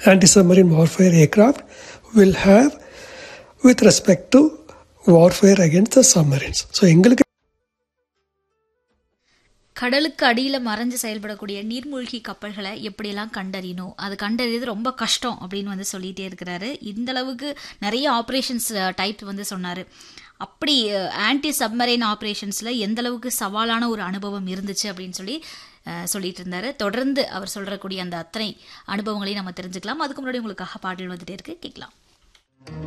anti-submarine warfare aircraft will have with respect to warfare against the submarines. So எங்களுக்கு கடலுக்கு அடியில் மறைஞ்சு செயல்படக்கூடிய நீர்மூழ்கி கப்பல்களை எப்படியெல்லாம் கண்டறியணும் அது கண்டறியது ரொம்ப கஷ்டம் அப்படின்னு வந்து சொல்லிகிட்டே இருக்கிறாரு இந்த அளவுக்கு நிறைய ஆப்ரேஷன்ஸ் டைப் வந்து சொன்னார் அப்படி ஆன்டி சப்மரைன் ஆப்ரேஷன்ஸில் எந்த அளவுக்கு சவாலான ஒரு அனுபவம் இருந்துச்சு அப்படின்னு சொல்லி அஹ், சொல்லிட்டு இருந்தாரு தொடர்ந்து அவர் சொல்றக்கூடிய அந்த அத்தனை அனுபவங்களையும் நம்ம தெரிஞ்சுக்கலாம் அதுக்கு முன்னாடி உங்களுக்காக பாடல் வந்துட்டே இருக்கு கேட்கலாம்